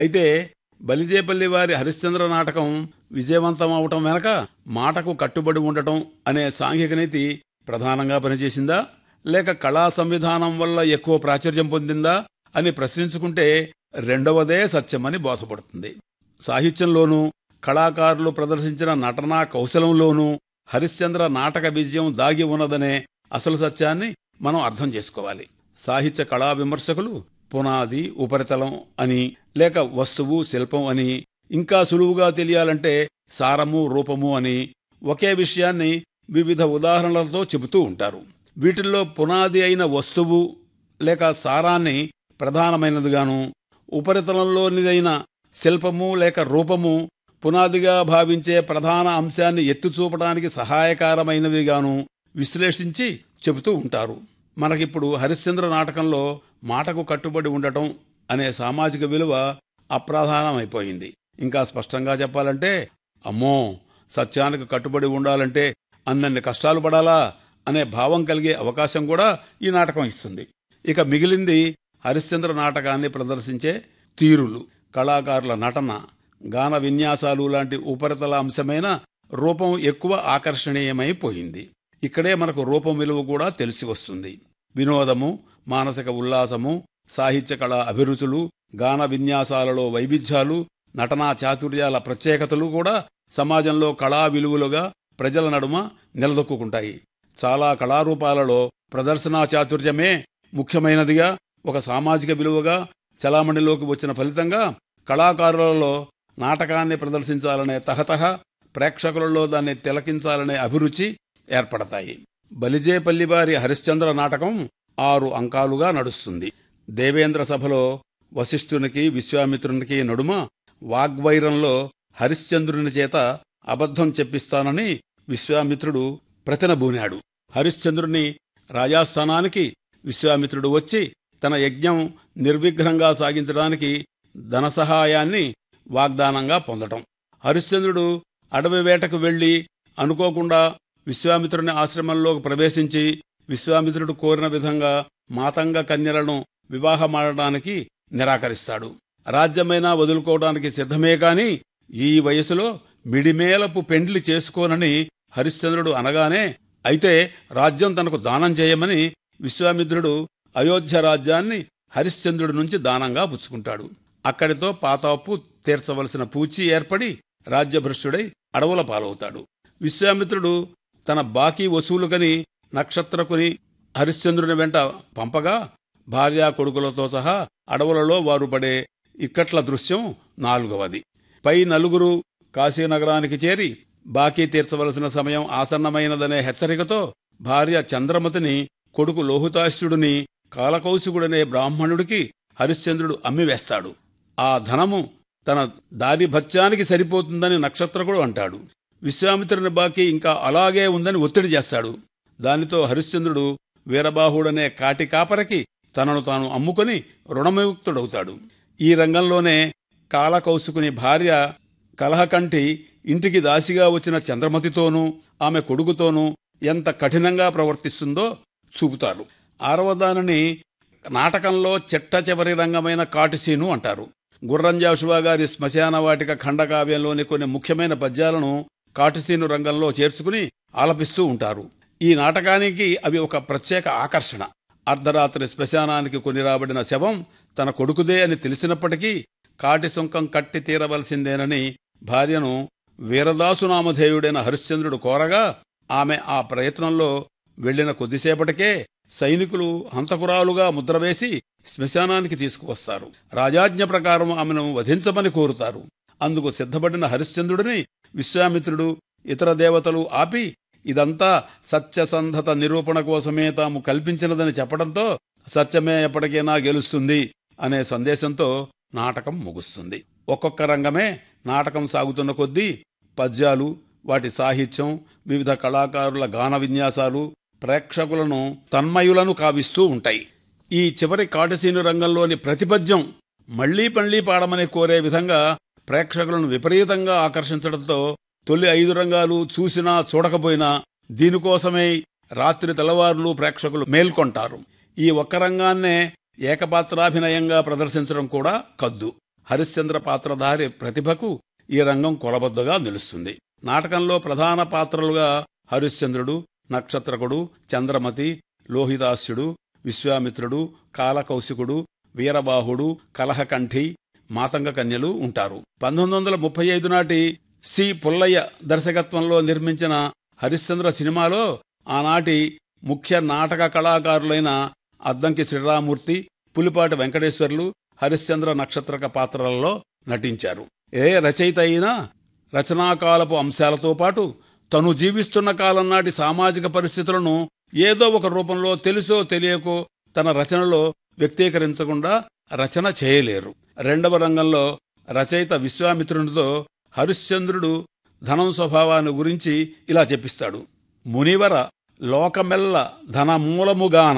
అయితే బలిజేపల్లి వారి హరిశ్చంద్ర నాటకం విజయవంతం అవటం వెనక మాటకు కట్టుబడి ఉండటం అనే సాంఘిక నీతి ప్రధానంగా పనిచేసిందా లేక కళా సంవిధానం వల్ల ఎక్కువ ప్రాచుర్యం పొందిందా అని ప్రశ్నించుకుంటే రెండవదే సత్యమని బోధపడుతుంది సాహిత్యంలోనూ కళాకారులు ప్రదర్శించిన నటనా కౌశలంలోనూ హరిశ్చంద్ర నాటక విజయం దాగి ఉన్నదనే అసలు సత్యాన్ని మనం అర్థం చేసుకోవాలి సాహిత్య కళా విమర్శకులు పునాది ఉపరితలం అని లేక వస్తువు శిల్పం అని ఇంకా సులువుగా తెలియాలంటే సారము రూపము అని ఒకే విషయాన్ని వివిధ ఉదాహరణలతో చెబుతూ ఉంటారు వీటిల్లో పునాది అయిన వస్తువు లేక సారాన్ని ప్రధానమైనదిగాను ఉపరితలంలోనిదైన శిల్పము లేక రూపము పునాదిగా భావించే ప్రధాన అంశాన్ని ఎత్తుచూపడానికి సహాయకారమైనవిగాను విశ్లేషించి చెబుతూ ఉంటారు మనకిప్పుడు హరిశ్చంద్ర నాటకంలో మాటకు కట్టుబడి ఉండటం అనే సామాజిక విలువ అప్రధానమైపోయింది ఇంకా స్పష్టంగా చెప్పాలంటే అమ్మో సత్యానికి కట్టుబడి ఉండాలంటే అన్నన్ని కష్టాలు పడాలా అనే భావం కలిగే అవకాశం కూడా ఈ నాటకం ఇస్తుంది ఇక మిగిలింది హరిశ్చంద్ర నాటకాన్ని ప్రదర్శించే తీరులు కళాకారుల నటన గాన విన్యాసాలు లాంటి ఉపరితల అంశమైన రూపం ఎక్కువ ఆకర్షణీయమైపోయింది ఇక్కడే మనకు రూపం విలువ కూడా తెలిసి వస్తుంది వినోదము మానసిక ఉల్లాసము సాహిత్య కళా అభిరుచులు గాన విన్యాసాలలో వైవిధ్యాలు నటనా చాతుర్యాల ప్రత్యేకతలు కూడా సమాజంలో కళా విలువలుగా ప్రజల నడుమ నిలదొక్కుంటాయి చాలా కళారూపాలలో ప్రదర్శనా చాతుర్యమే ముఖ్యమైనదిగా ఒక సామాజిక విలువగా చలామణిలోకి వచ్చిన ఫలితంగా కళాకారులలో నాటకాన్ని ప్రదర్శించాలనే తహతహ ప్రేక్షకులలో దాన్ని తిలకించాలనే అభిరుచి ఏర్పడతాయి బలిజేపల్లి వారి హరిశ్చంద్ర నాటకం ఆరు అంకాలుగా నడుస్తుంది దేవేంద్ర సభలో వశిష్ఠునికి విశ్వామిత్రునికి నడుమ వాగ్వైరంలో హరిశ్చంద్రుని చేత అబద్ధం చెప్పిస్తానని విశ్వామిత్రుడు ప్రతినబూనాడు హరిశ్చంద్రుని రాజాస్థానానికి విశ్వామిత్రుడు వచ్చి తన యజ్ఞం నిర్విఘ్నంగా సాగించడానికి ధన సహాయాన్ని వాగ్దానంగా పొందటం హరిశ్చంద్రుడు అడవి వేటకు వెళ్లి అనుకోకుండా విశ్వామిత్రుని ఆశ్రమంలోకి ప్రవేశించి విశ్వామిత్రుడు కోరిన విధంగా మాతంగ కన్యలను వివాహమాడడానికి నిరాకరిస్తాడు రాజ్యమైనా వదులుకోవడానికి సిద్ధమే కాని ఈ వయసులో మిడిమేలపు పెండ్లి చేసుకోనని హరిశ్చంద్రుడు అనగానే అయితే రాజ్యం తనకు దానం చేయమని విశ్వామిత్రుడు అయోధ్య రాజ్యాన్ని హరిశ్చంద్రుడి నుంచి దానంగా పుచ్చుకుంటాడు అక్కడితో పాతాపు తీర్చవలసిన పూచి ఏర్పడి రాజ్యభ్రష్టుడై అడవుల పాలవుతాడు విశ్వామిత్రుడు తన బాకీ వసూలుకని నక్షత్రకుని హరిశ్చంద్రుని వెంట పంపగా భార్యా కొడుకులతో సహా అడవులలో వారు పడే ఇక్కట్ల దృశ్యం నాలుగవది పై నలుగురు కాశీనగరానికి చేరి బాకీ తీర్చవలసిన సమయం ఆసన్నమైనదనే హెచ్చరికతో భార్య చంద్రమతిని కొడుకు లోహుతాశ్యుడిని కాలకౌశికుడనే బ్రాహ్మణుడికి హరిశ్చంద్రుడు అమ్మివేస్తాడు ఆ ధనము తన దారి భత్యానికి సరిపోతుందని నక్షత్రకుడు అంటాడు విశ్వామిత్రుని బాకీ ఇంకా అలాగే ఉందని ఒత్తిడి చేస్తాడు దానితో హరిశ్చంద్రుడు వీరబాహుడనే కాటి కాపరకి తనను తాను అమ్ముకొని రుణముక్తుడవుతాడు ఈ రంగంలోనే కాలకౌశికుని భార్య కలహకంటి ఇంటికి దాసిగా వచ్చిన చంద్రమతితోనూ ఆమె కొడుకుతోనూ ఎంత కఠినంగా ప్రవర్తిస్తుందో చూపుతారు ఆరవదానని నాటకంలో చిట్ట చివరి రంగమైన కాటిసీను అంటారు గుర్రంజాషువా గారి శ్మశాన వాటిక ఖండకావ్యంలోని కొన్ని ముఖ్యమైన పద్యాలను కాటిసీను రంగంలో చేర్చుకుని ఆలపిస్తూ ఉంటారు ఈ నాటకానికి అవి ఒక ప్రత్యేక ఆకర్షణ అర్ధరాత్రి శ్మశానానికి కొని రాబడిన శవం తన కొడుకుదే అని తెలిసినప్పటికీ కాటి సుంకం కట్టి తీరవలసిందేనని భార్యను వీరదాసునామధేయుడైన హరిశ్చంద్రుడు కోరగా ఆమె ఆ ప్రయత్నంలో వెళ్లిన కొద్దిసేపటికే సైనికులు హంతకురాలుగా ముద్రవేసి శ్మశానానికి తీసుకువస్తారు రాజాజ్ఞ ప్రకారం ఆమెను వధించమని కోరుతారు అందుకు సిద్ధపడిన హరిశ్చంద్రుడిని విశ్వామిత్రుడు ఇతర దేవతలు ఆపి ఇదంతా సత్యసంధత నిరూపణ కోసమే తాము కల్పించినదని చెప్పడంతో సత్యమే ఎప్పటికైనా గెలుస్తుంది అనే సందేశంతో నాటకం ముగుస్తుంది ఒక్కొక్క రంగమే నాటకం సాగుతున్న కొద్దీ పద్యాలు వాటి సాహిత్యం వివిధ కళాకారుల గాన విన్యాసాలు ప్రేక్షకులను తన్మయులను కావిస్తూ ఉంటాయి ఈ చివరి కాటసీను రంగంలోని ప్రతిపద్యం మళ్లీ మళ్లీ పాడమని కోరే విధంగా ప్రేక్షకులను విపరీతంగా ఆకర్షించడంతో తొలి ఐదు రంగాలు చూసినా చూడకపోయినా దీనికోసమే రాత్రి తెల్లవారులు ప్రేక్షకులు మేల్కొంటారు ఈ ఒక్క రంగాన్నే ఏకపాత్రాభినయంగా ప్రదర్శించడం కూడా కద్దు హరిశ్చంద్ర పాత్రధారి ప్రతిభకు ఈ రంగం కొలబద్దగా నిలుస్తుంది నాటకంలో ప్రధాన పాత్రలుగా హరిశ్చంద్రుడు నక్షత్రకుడు చంద్రమతి లోహిదాస్యుడు విశ్వామిత్రుడు కాలకౌశికుడు వీరబాహుడు కలహకంఠి మాతంగ కన్యలు ఉంటారు పంతొమ్మిది వందల ముప్పై ఐదు నాటి సి పుల్లయ్య దర్శకత్వంలో నిర్మించిన హరిశ్చంద్ర సినిమాలో ఆనాటి ముఖ్య నాటక కళాకారులైన అద్దంకి శ్రీరామూర్తి పులిపాటి వెంకటేశ్వర్లు హరిశ్చంద్ర నక్షత్రక పాత్రలలో నటించారు ఏ రచయిత అయినా రచనాకాలపు అంశాలతో పాటు తను జీవిస్తున్న కాలం నాటి సామాజిక పరిస్థితులను ఏదో ఒక రూపంలో తెలుసో తెలియకో తన రచనలో వ్యక్తీకరించకుండా రచన చేయలేరు రెండవ రంగంలో రచయిత విశ్వామిత్రునితో హరిశ్చంద్రుడు ధనం స్వభావాన్ని గురించి ఇలా చెప్పిస్తాడు మునివర లోకమెల్ల ధనమూలముగాన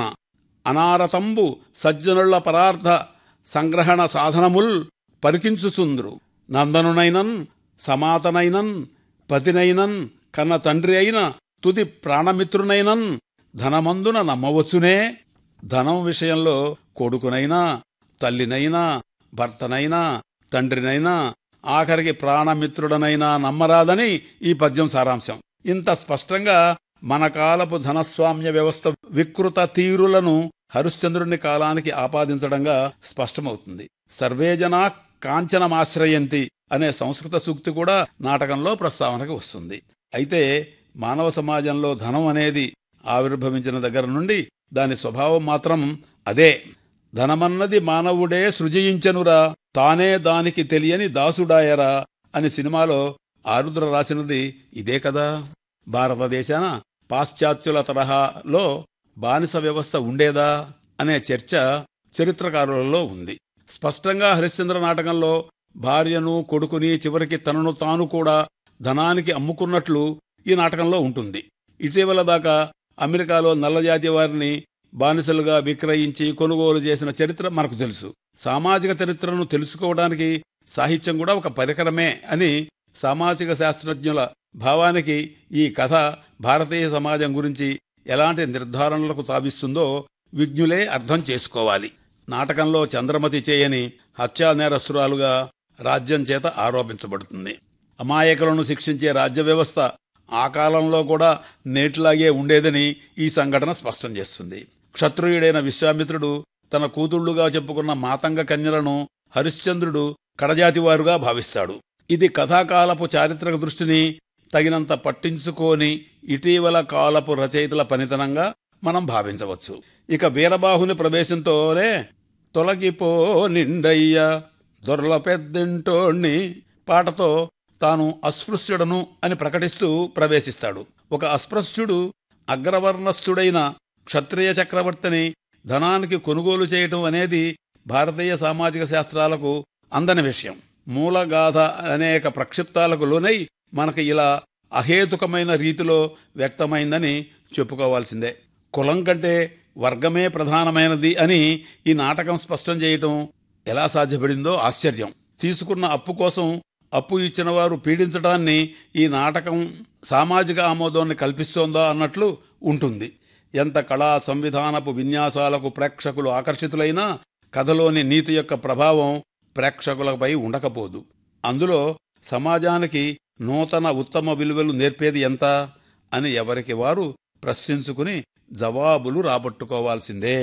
అనారతంబు సజ్జనుల పరార్థ సంగ్రహణ సాధనముల్ పరికించుచుంద్రు నందనునైనన్ సమాతనైనన్ పతినైనన్ కన్న తండ్రి అయిన తుది ప్రాణమిత్రునైనన్ ధనమందున నమ్మవచ్చునే ధనం విషయంలో కొడుకునైనా తల్లినైనా భర్తనైనా తండ్రినైనా ఆఖరికి ప్రాణమిత్రుడనైనా నమ్మరాదని ఈ పద్యం సారాంశం ఇంత స్పష్టంగా మన కాలపు ధనస్వామ్య వ్యవస్థ వికృత తీరులను హరిశ్చంద్రుని కాలానికి ఆపాదించడంగా స్పష్టమవుతుంది సర్వేజనా కాంచనమాశ్రయంతి అనే సంస్కృత సూక్తి కూడా నాటకంలో ప్రస్తావనకు వస్తుంది అయితే మానవ సమాజంలో ధనం అనేది ఆవిర్భవించిన దగ్గర నుండి దాని స్వభావం మాత్రం అదే ధనమన్నది మానవుడే సృజయించెనురా తానే దానికి తెలియని దాసుడాయరా అని సినిమాలో ఆరుద్ర రాసినది ఇదే కదా భారతదేశాన పాశ్చాత్యుల తరహాలో బానిస వ్యవస్థ ఉండేదా అనే చర్చ చరిత్రకారులలో ఉంది స్పష్టంగా హరిశ్చంద్ర నాటకంలో భార్యను కొడుకుని చివరికి తనను తాను కూడా ధనానికి అమ్ముకున్నట్లు ఈ నాటకంలో ఉంటుంది ఇటీవల దాకా అమెరికాలో నల్లజాతి వారిని బానిసలుగా విక్రయించి కొనుగోలు చేసిన చరిత్ర మనకు తెలుసు సామాజిక చరిత్రను తెలుసుకోవడానికి సాహిత్యం కూడా ఒక పరికరమే అని సామాజిక శాస్త్రజ్ఞుల భావానికి ఈ కథ భారతీయ సమాజం గురించి ఎలాంటి నిర్ధారణలకు తావిస్తుందో విజ్ఞులే అర్థం చేసుకోవాలి నాటకంలో చంద్రమతి చేయని హత్యా నేరస్తురాలుగా రాజ్యం చేత ఆరోపించబడుతుంది అమాయకులను శిక్షించే రాజ్య వ్యవస్థ ఆ కాలంలో కూడా నేటిలాగే ఉండేదని ఈ సంఘటన స్పష్టం చేస్తుంది క్షత్రియుడైన విశ్వామిత్రుడు తన కూతుళ్లుగా చెప్పుకున్న మాతంగ కన్యలను హరిశ్చంద్రుడు కడజాతివారుగా భావిస్తాడు ఇది కథాకాలపు చారిత్రక దృష్టిని తగినంత పట్టించుకోని ఇటీవల కాలపు రచయితల పనితనంగా మనం భావించవచ్చు ఇక వీరబాహుని ప్రవేశంతోనే తొలగిపో నిండయ్య దొరల పెద్దింటోణ్ణి పాటతో తాను అస్పృశ్యుడను అని ప్రకటిస్తూ ప్రవేశిస్తాడు ఒక అస్పృశ్యుడు అగ్రవర్ణస్థుడైన క్షత్రియ చక్రవర్తిని ధనానికి కొనుగోలు చేయటం అనేది భారతీయ సామాజిక శాస్త్రాలకు అందని విషయం మూలగాథ అనేక ప్రక్షిప్తాలకు లోనై మనకి ఇలా అహేతుకమైన రీతిలో వ్యక్తమైందని చెప్పుకోవాల్సిందే కులం కంటే వర్గమే ప్రధానమైనది అని ఈ నాటకం స్పష్టం చేయటం ఎలా సాధ్యపడిందో ఆశ్చర్యం తీసుకున్న అప్పు కోసం అప్పు ఇచ్చిన వారు పీడించడాన్ని ఈ నాటకం సామాజిక ఆమోదాన్ని కల్పిస్తోందా అన్నట్లు ఉంటుంది ఎంత కళా సంవిధానపు విన్యాసాలకు ప్రేక్షకులు ఆకర్షితులైనా కథలోని నీతి యొక్క ప్రభావం ప్రేక్షకులపై ఉండకపోదు అందులో సమాజానికి నూతన ఉత్తమ విలువలు నేర్పేది ఎంత అని ఎవరికి వారు ప్రశ్నించుకుని జవాబులు రాబట్టుకోవాల్సిందే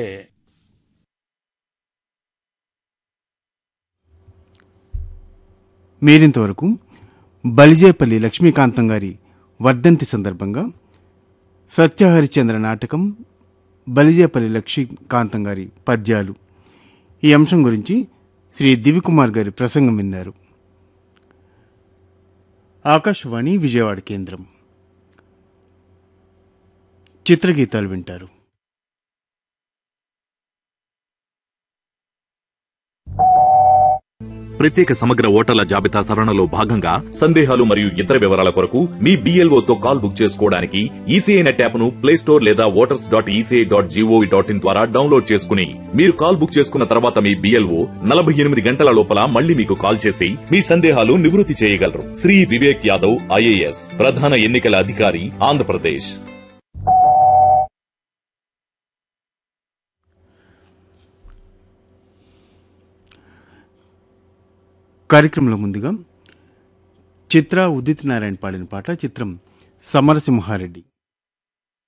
మీరింతవరకు బలిజేపల్లి లక్ష్మీకాంతం గారి వర్ధంతి సందర్భంగా సత్యహరిచంద్ర నాటకం బలిజేపల్లి లక్ష్మీకాంతం గారి పద్యాలు ఈ అంశం గురించి శ్రీ దివికుమార్ గారి ప్రసంగం విన్నారు ఆకాశవాణి విజయవాడ కేంద్రం చిత్రగీతాలు వింటారు ప్రత్యేక సమగ్ర ఓటర్ల జాబితా సవరణలో భాగంగా సందేహాలు మరియు ఇతర వివరాల కొరకు మీ BLO తో కాల్ బుక్ చేసుకోవడానికి ఈసీఐ నెట్ యాప్ ను ప్లే స్టోర్ లేదా voters dot ECI dot gov dot in ద్వారా డౌన్లోడ్ చేసుకుని మీరు కాల్ బుక్ చేసుకున్న తర్వాత మీ బిఎల్ఓ నలభై ఎనిమిది గంటల లోపల మళ్ళీ మీకు కాల్ చేసి మీ సందేహాలు నివృత్తి చేయగలరు శ్రీ వివేక్ యాదవ్ ఐఏఎస్ ప్రధాన ఎన్నికల అధికారి ఆంధ్రప్రదేశ్ కార్యక్రమంలో ముందుగా చిత్ర ఉదిత్ నారాయణ పాడిన పాట చిత్రం సమరసింహారెడ్డి